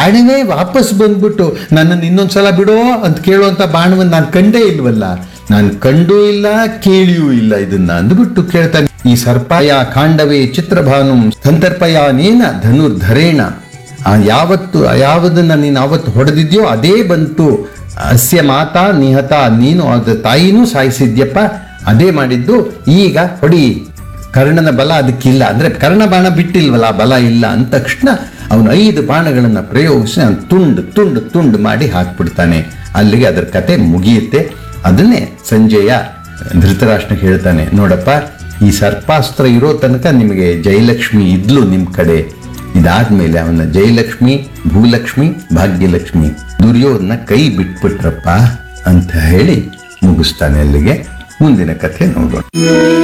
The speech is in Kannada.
ಬಾಣವೇ ವಾಪಸ್ ಬಂದ್ಬಿಟ್ಟು ನನ್ನನ್ನು ಇನ್ನೊಂದ್ಸಲ ಬಿಡೋ ಅಂತ ಕೇಳುವಂತ ಬಾಣವನ್ನು ನಾನು ಕಂಡೇ ಇಲ್ವಲ್ಲ ನಾನು ಕಂಡೂ ಇಲ್ಲ ಕೇಳಿಯೂ ಇಲ್ಲ ಇದನ್ನ ಅಂದ್ಬಿಟ್ಟು ಕೇಳ್ತಾನೆ ಈ ಸರ್ಪಾಯ ಕಾಂಡವೇ ಚಿತ್ರಭಾನು ಸಂತರ್ಪಯಾನೇನ ಧನುರ್ಧರೇಣ ಆ ಯಾವತ್ತು ಯಾವುದನ್ನ ನೀನು ಆವತ್ತು ಹೊಡೆದಿದ್ಯೋ ಅದೇ ಬಂತು ಅಸ್ಯ ಮಾತಾ ನಿಹತ ನೀನು ಅದ ತಾಯಿನೂ ಸಾಯಿಸಿದ್ಯಪ್ಪ ಅದೇ ಮಾಡಿದ್ದು ಈಗ ಹೊಡಿ ಕರ್ಣನ ಬಲ ಅದಕ್ಕಿಲ್ಲ ಅಂದ್ರೆ ಕರ್ಣ ಬಾಣ ಬಿಟ್ಟಿಲ್ವಲ್ಲ ಆ ಬಲ ಇಲ್ಲ ಅಂದ ತಕ್ಷಣ ಅವನು ಐದು ಬಾಣಗಳನ್ನ ಪ್ರಯೋಗಿಸಿ ಅವ್ನು ತುಂಡು ತುಂಡು ತುಂಡು ಮಾಡಿ ಹಾಕ್ಬಿಡ್ತಾನೆ ಅಲ್ಲಿಗೆ ಅದರ ಕತೆ ಮುಗಿಯುತ್ತೆ ಅದನ್ನೇ ಸಂಜಯ ಧೃತರಾಷ್ಟ್ರ ಹೇಳ್ತಾನೆ ನೋಡಪ್ಪ ಈ ಸರ್ಪಾಸ್ತ್ರ ಇರೋ ತನಕ ನಿಮಗೆ ಜಯಲಕ್ಷ್ಮಿ ಇದ್ಲು ನಿಮ್ ಕಡೆ ಇದಾದ್ಮೇಲೆ ಅವನ ಜಯಲಕ್ಷ್ಮಿ ಭೂಲಕ್ಷ್ಮಿ ಭಾಗ್ಯಲಕ್ಷ್ಮಿ ದುರ್ಯೋಧನ ಕೈ ಬಿಟ್ಬಿಟ್ರಪ್ಪ ಅಂತ ಹೇಳಿ ಮುಗಿಸ್ತಾನೆ ಅಲ್ಲಿಗೆ ಮುಂದಿನ ಕಥೆ ನೋಡೋಣ